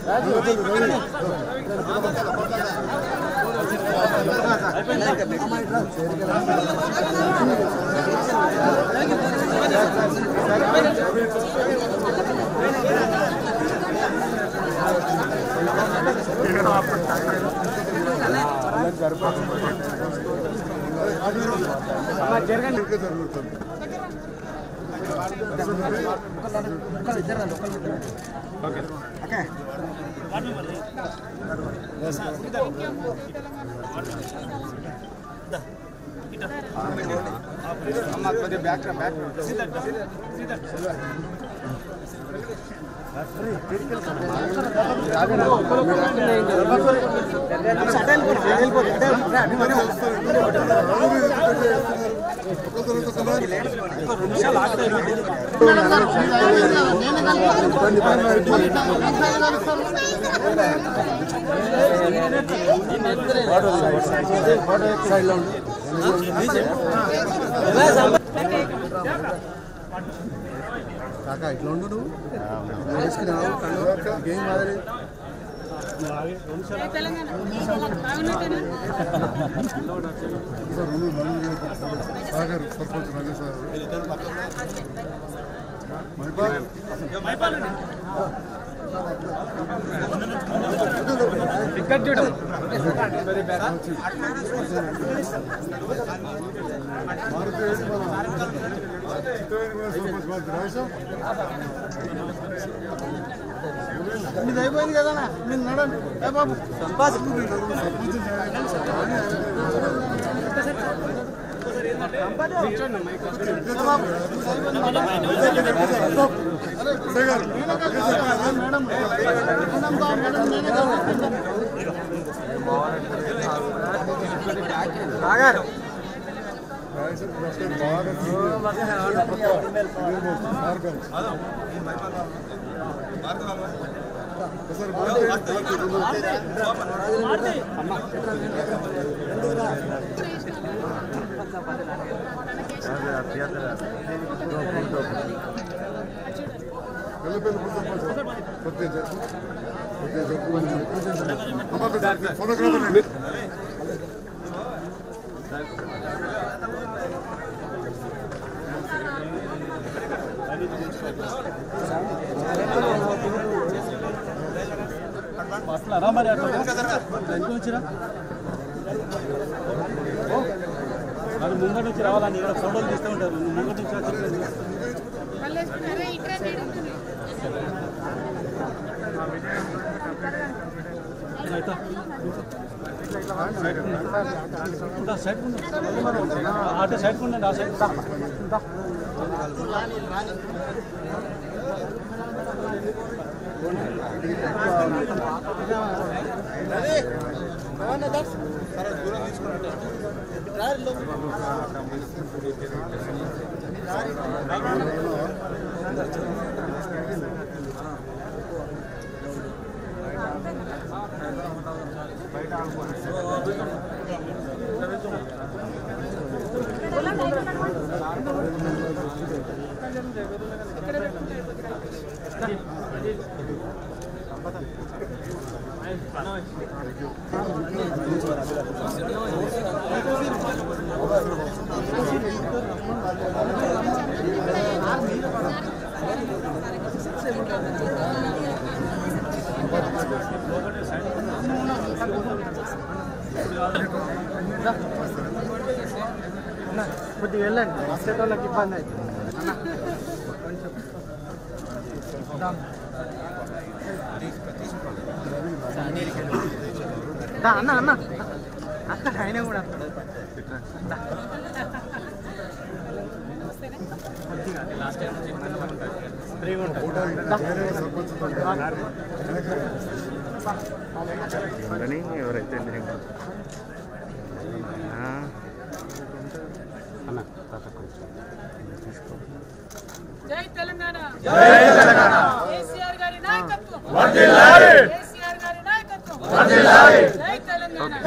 కాకా ఇట్లా ఉండు నువ్వు వేసుకున్నావు కళ్ళు గేమ్ మాదిరి సాగర్ సర్పంచ్ రాజేష్ మైపాల్ ఇది అయిపోయింది కదా మీరు నడండి ఏ బాబు ఫోటోగ్రాఫర్ అట్లా మరి అట్లా ఎందుకు వచ్చిరా మరి ముంగట నుంచి రావాలని ఇక్కడ ఫోటోలు తీస్తూ ఉంటారు నువ్వు ముంగట నుంచి వచ్చి ఇట్లా. ఇంకా సైడ్ ఉండు. అటు సైడ్ ఉండండి ఆ సైడ్ కొద్దిగా వెళ్ళండి వచ్చే వాళ్ళకి ఇబ్బంది అవుతుంది దా, అన్న అన్న అక్కడ ఆయన కూడా దా. ఫ్రీగా ఉంటుంది. దా. ఉండని ఎవరైతే తిరిగి అన్న తాత కొంచెం తీసుకో జై తెలంగాణ జై తెలంగాణ